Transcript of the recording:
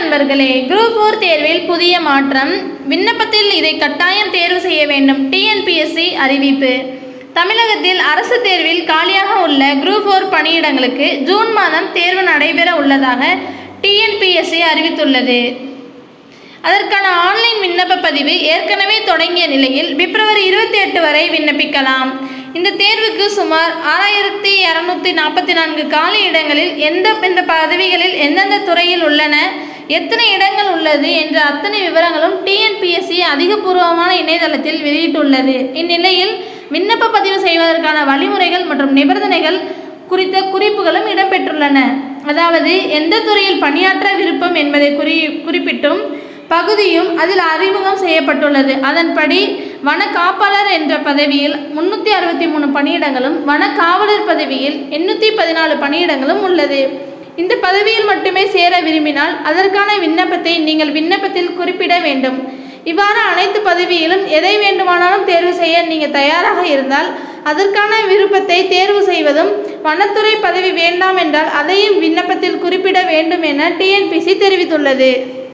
நண்பர்களே group four தேர்வில் புதிய மாற்றம் விண்ணப்பத்தில் இதை கட்டாயம் தேர்வு செய்ய வேண்டும் டிஎன்பிஎஸ்சி அறிவிப்பு தமிழகத்தில் அரசு தேர்வில் காலியாக உள்ள குரூப் ஃபோர் பணியிடங்களுக்கு ஜூன் மாதம் தேர்வு நடைபெற உள்ளதாக டிஎன்பிஎஸ்சி அறிவித்துள்ளது அதற்கான ஆன்லைன் விண்ணப்ப பதிவு ஏற்கனவே தொடங்கிய நிலையில் பிப்ரவரி இருபத்தி எட்டு வரை விண்ணப்பிக்கலாம் இந்த தேர்வுக்கு சுமார் ஆறாயிரத்தி இரநூத்தி நாற்பத்தி நான்கு காலி இடங்களில் எந்த எந்த பதவிகளில் எந்தெந்த துறையில் உள்ளன எத்தனை இடங்கள் உள்ளது என்ற அத்தனை விவரங்களும் டிஎன்பிஎஸ்சி அதிகபூர்வமான இணையதளத்தில் வெளியிட்டுள்ளது இந்நிலையில் விண்ணப்ப பதிவு செய்வதற்கான வழிமுறைகள் மற்றும் நிபந்தனைகள் குறித்த குறிப்புகளும் இடம்பெற்றுள்ளன அதாவது எந்த துறையில் பணியாற்ற விருப்பம் என்பதை குறி குறிப்பிட்டும் பகுதியும் அதில் அறிமுகம் செய்யப்பட்டுள்ளது அதன்படி வன காப்பாளர் என்ற பதவியில் முன்னூற்றி அறுபத்தி மூணு பணியிடங்களும் வன காவலர் பதவியில் எண்ணூற்றி பதினாலு பணியிடங்களும் உள்ளது இந்த பதவியில் மட்டுமே சேர விரும்பினால் அதற்கான விண்ணப்பத்தை நீங்கள் விண்ணப்பத்தில் குறிப்பிட வேண்டும் இவ்வாறு அனைத்து பதவியிலும் எதை வேண்டுமானாலும் தேர்வு செய்ய நீங்கள் தயாராக இருந்தால் அதற்கான விருப்பத்தை தேர்வு செய்வதும் வனத்துறை பதவி வேண்டாம் என்றால் அதையும் விண்ணப்பத்தில் குறிப்பிட வேண்டும் என டிஎன்பிசி தெரிவித்துள்ளது